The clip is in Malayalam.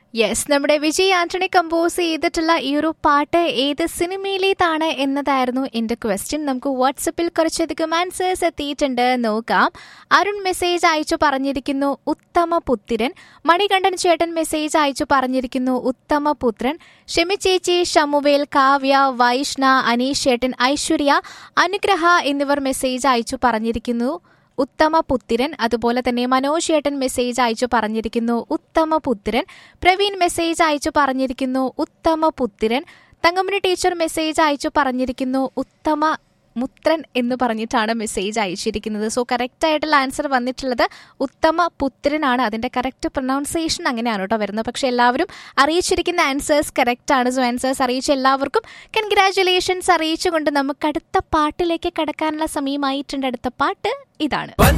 യെസ് നമ്മുടെ വിജയ് ആന്റണി കമ്പോസ് ചെയ്തിട്ടുള്ള ഈ ഒരു പാട്ട് ഏത് സിനിമയിലേതാണ് എന്നതായിരുന്നു എന്റെ ക്വസ്റ്റ്യൻ നമുക്ക് വാട്സപ്പിൽ കുറച്ചധികം ആൻസേഴ്സ് എത്തിയിട്ടുണ്ട് നോക്കാം അരുൺ മെസ്സേജ് അയച്ചു പറഞ്ഞിരിക്കുന്നു ഉത്തമ പുത്തിരൻ മണികണ്ഠൻ ചേട്ടൻ മെസ്സേജ് അയച്ചു പറഞ്ഞിരിക്കുന്നു ഉത്തമ പുത്രൻ ഷെമി ചേച്ചി ഷമുവേൽ കാവ്യ വൈഷ്ണ അനീഷ് ചേട്ടൻ ഐശ്വര്യ അനുഗ്രഹ എന്നിവർ മെസ്സേജ് അയച്ചു പറഞ്ഞിരിക്കുന്നു ഉത്തമ പുത്തിരൻ അതുപോലെ തന്നെ മനോജ് ഏട്ടൻ മെസ്സേജ് അയച്ചു പറഞ്ഞിരിക്കുന്നു ഉത്തമ പുത്തിരൻ പ്രവീൺ മെസ്സേജ് അയച്ചു പറഞ്ഞിരിക്കുന്നു ഉത്തമ പുത്തിരൻ തങ്കമണി ടീച്ചർ മെസ്സേജ് അയച്ചു പറഞ്ഞിരിക്കുന്നു ഉത്തമ മുത്രൻ എന്ന് പറഞ്ഞിട്ടാണ് മെസ്സേജ് അയച്ചിരിക്കുന്നത് സോ കറക്റ്റ് ആയിട്ടുള്ള ആൻസർ വന്നിട്ടുള്ളത് ഉത്തമ പുത്രനാണ് അതിന്റെ കറക്റ്റ് പ്രൊനൗൺസിയേഷൻ അങ്ങനെയാണ് കേട്ടോ വരുന്നത് പക്ഷെ എല്ലാവരും അറിയിച്ചിരിക്കുന്ന ആൻസേഴ്സ് കറക്റ്റ് ആണ് സോ ആൻസേഴ്സ് അറിയിച്ച എല്ലാവർക്കും കൺഗ്രാറ്റുലേഷൻസ് അറിയിച്ചുകൊണ്ട് നമുക്ക് അടുത്ത പാട്ടിലേക്ക് കടക്കാനുള്ള സമയമായിട്ടുണ്ട് അടുത്ത പാട്ട് ഇതാണ്